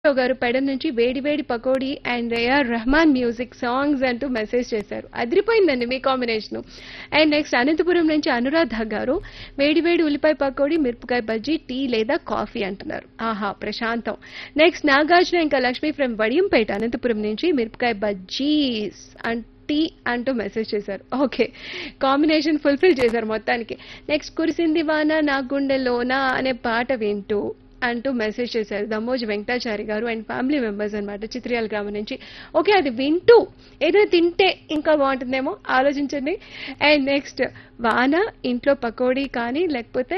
రావు గారు పెడన్ నుంచి వేడి వేడి pakodi and A R Rahman music songs అంటూ మెసేజ్ చేశారు అదిరిపోయిందండి మీ కాంబినేషన్ అండ్ నెక్స్ట్ అనంతపురం నుంచి అనురాధ గారు వేడి వేడి ఉల్లిపాయ పకోడీ మిరపకాయ బజ్జీ టీ లేదా కాఫీ అంటున్నారు ఆహా ప్రశాంతం నెక్స్ట్ నాగార్జున ఇంకా లక్ష్మి ఫ్రమ్ వడియంపేట అనంతపురం నుంచి మిరపకాయ బజ్జీస్ అండ్ టీ అంటూ మెసేజ్ చేశారు ఓకే కాంబినేషన్ ఫుల్ఫిల్ చేశారు మొత్తానికి నెక్స్ట్ కురిసింది వాన నా గుండెలోన అనే పాట వింటూ అంటూ మెసేజ్ చేశారు దమ్మోజి వెంకటాచారి గారు అండ్ ఫ్యామిలీ మెంబర్స్ అనమాట చిత్రియాల గ్రామం నుంచి ఓకే అది వింటూ ఏదైనా తింటే ఇంకా బాగుంటుందేమో ఆలోచించండి అండ్ నెక్స్ట్ వాన ఇంట్లో పకోడీ కానీ లేకపోతే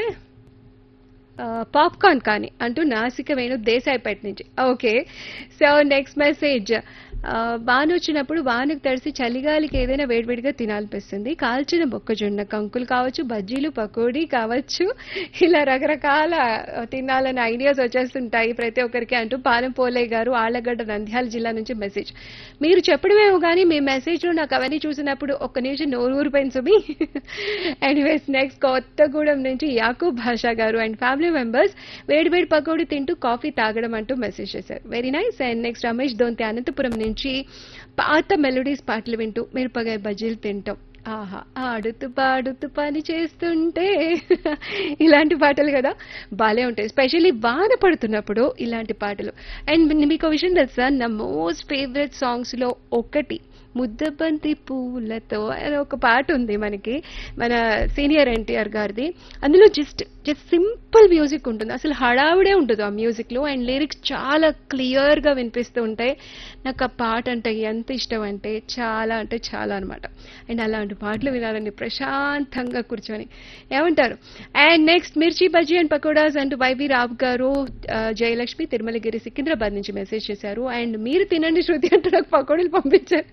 పాప్కార్న్ కానీ అంటూ నాసిక వేణు దేశాయిపేట నుంచి ఓకే సో నెక్స్ట్ మెసేజ్ వాన వచ్చినప్పుడు వానకు తడిసి చలిగాలికి ఏదైనా వేడివేడిగా తినాలనిపిస్తుంది కాల్చిన మొక్కజొన్న కంకులు కావచ్చు బజ్జీలు పకోడీ కావచ్చు ఇలా రకరకాల ఆ, తినాలని ఐడియాస్ వచ్చేస్తుంటాయి ప్రతి ఒక్కరికి అంటూ పాలెం పోలయ్య గారు ఆళ్లగడ్డ నంద్యాల జిల్లా నుంచి మెసేజ్ మీరు చెప్పడమేమో కానీ మీ మెసేజ్లో నాకు అవన్నీ చూసినప్పుడు ఒక్క నిమిషం నోరు ఊరిపోయింది సుమి ఎనీవేస్ నెక్స్ట్ కొత్తగూడెం నుంచి యాకూబ్ భాషా గారు అండ్ ఫ్యామిలీ మెంబర్స్ వేడి వేడి పకోడీ తింటూ కాఫీ తాగడం అంటూ మెసేజ్ చేశారు very nice and next Ramesh Donthi Anantapur నుంచి పాత మెలోడీస్ పాటలు వింటూ మిరపకాయ బజ్జీలు తింటాం ఆహా ఆడుతూ పాడుతూ పని చేస్తుంటే ఇలాంటి పాటలు కదా బాలే ఉంటాయి ఎస్పెషల్లీ వాన పడుతున్నప్పుడు ఇలాంటి పాటలు అండ్ మీకు ఒక విషయం తెలుసా నా మోస్ట్ ఫేవరెట్ సాంగ్స్ లో ఒకటి ముద్దబంతి పూలతో అని ఒక పాట ఉంది మనకి మన సీనియర్ ఎన్టీఆర్ గారిది అందులో జస్ట్ జస్ట్ సింపుల్ మ్యూజిక్ ఉంటుంది అసలు హడావుడే ఉంటుంది ఆ మ్యూజిక్ లో అండ్ లిరిక్స్ చాలా క్లియర్ గా వినిపిస్తూ ఉంటాయి నాకు ఆ పాట అంటే ఎంత ఇష్టం అంటే చాలా అంటే చాలా అనమాట అండ్ అలాంటి పాటలు వినాలని ప్రశాంతంగా కూర్చొని ఏమంటారు అండ్ నెక్స్ట్ మిర్చి బజ్జీ అండ్ పకోడాస్ అంటూ వైవి రావు గారు ఆ, జయలక్ష్మి తిరుమలగిరి సికింద్రాబాద్ నుంచి మెసేజ్ చేశారు అండ్ మీరు తినండి శృతి అంటూ నాకు పకోడీలు పంపించారు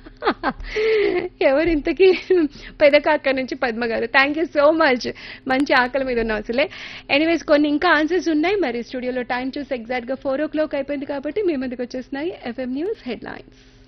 ఎవరు ఇంతకీ పెదకాక నుంచి పద్మ గారు థ్యాంక్ యూ సో మచ్ మంచి ఆకలి మీద ఉన్నాం అసలే ఎనీవేస్ కొన్ని ఇంకా ఆన్సర్స్ ఉన్నాయి మరి స్టూడియోలో టైం చూసి ఎగ్జాక్ట్ గా ఫోర్ ఓ క్లాక్ అయిపోయింది కాబట్టి మీ ముందుకు వచ్చేస్తున్నాయి ఎఫ్ఎం న్యూస్ హెడ్ లైన్స్